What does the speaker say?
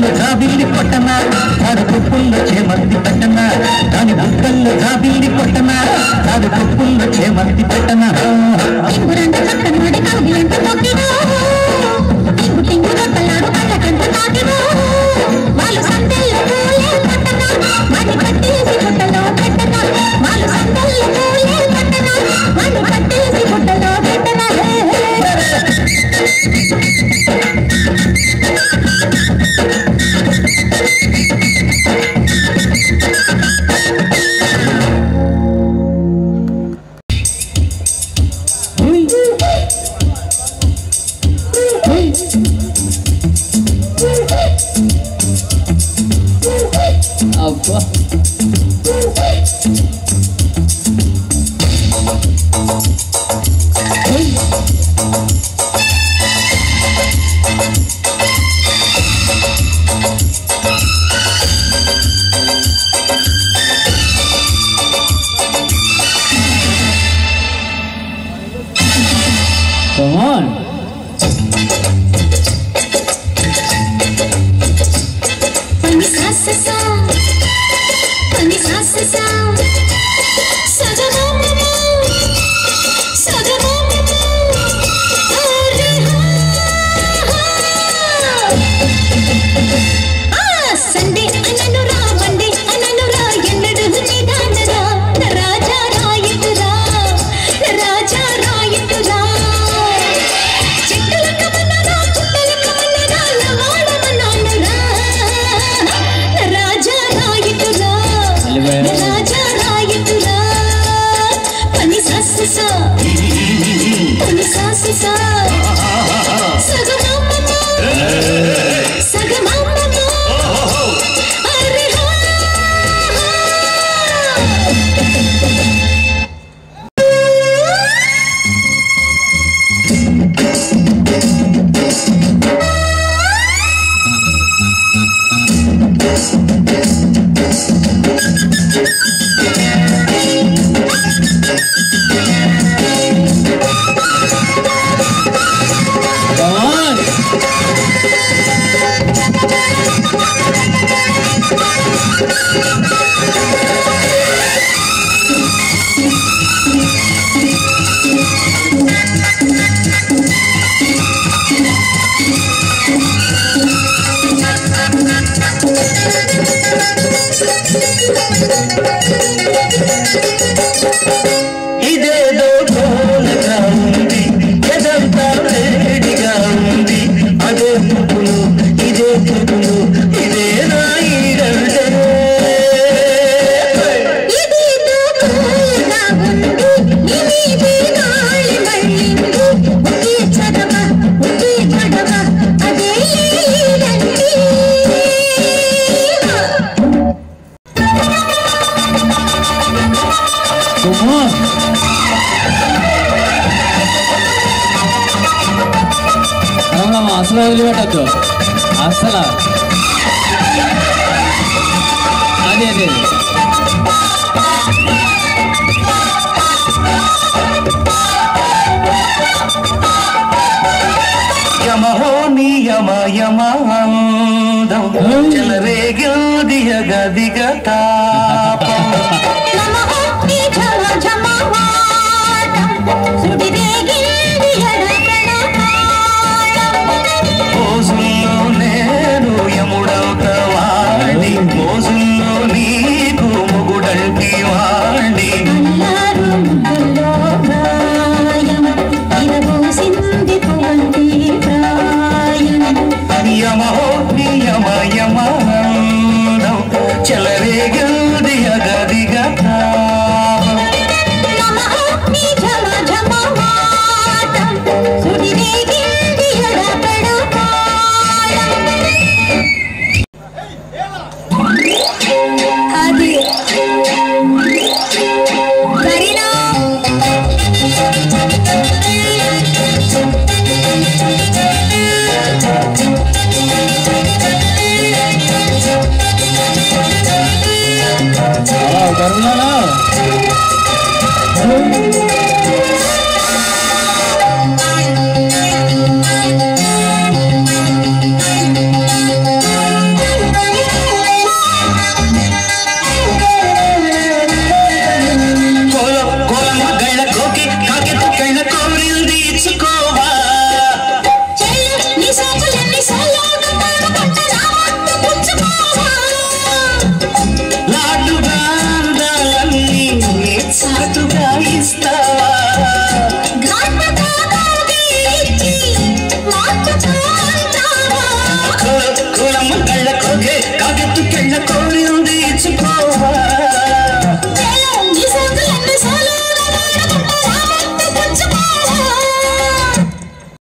బుక్కల్లో జాబిల్లి కొట్టనా దాని కొప్పుల్లో చేమంతి పెట్టనా దాని బుక్కల్లో జాబిల్లి కొట్టనా దాని కొప్పుల్లో చేమంతి పెట్టనా టింగురంట కక్కనోడి కౌగిలింత తొక్కినా టింగు టింగు రొట్టలాడు కళ్ళకంట తాకినా వాళ్ళు సందెల్లో పూలే పట్టనా వాణ్ణి పట్టేసి బుట్టలో పెట్టనా వాళ్ళు సందెల్లో పూలే పట్టనా వాణ్ణి పట్టేసి బుట్టలో పెట్టనా హే, హే. అబ్బా Come on. పని సాససా పని సాససా సగమమమ సగమమమ అరే హా ఆ సండే అనను రా మండే అనను రా ఎన్నడు నిదానరా రాజా రాయకురా రాజా రాయకురా చెట్టుల కమన్నరా పుట్టల కమన్నరా లవాడమన్నానురా రాజా రాయకురా అలివేరా. రాజా రాయకురా పని సాససా పని సాససా సగమమ్మ సగమమ్మ అరే హా Come on. ఇదేదో కోనగా ఉంది ఎదంతా వేడిగా ఉంది అదే పువ్వులు ఇదే పువ్వులు ఇదే నా ఈడంటే ఇదేదో కోయగా ఉంది ఇదేదే గాలి మళ్ళింది ఒకే చదవ ఒకే గడవ అదే ఈడంటి Come on. రామరామ అసలు వదిలిపెట్టద్దు అసలు అదే అదే యమహో నియమ యమాందం చెలరేగిల్దియ గదిగ తాపం నమః నీ ఝమ ఝమవాటం సుడిరేగింది ఎడప్రణాళం మోజుల్లో నేను యముడవుత వాడి మోజుల్లో నీకు మొగుడంటి వాడి అల్లారు ముగ్గుల్లో ప్రాయం ఇరబోసింది పువ్వంటి ప్రాయం యమహో నియమ యమాందం చెలరేగిల్దియ గదిగ తాపం నమః నీ ఝమ ఝమవాటం సుడిరేగింది ఎడప్రణాళం అది కరీనా అలా కరుణానా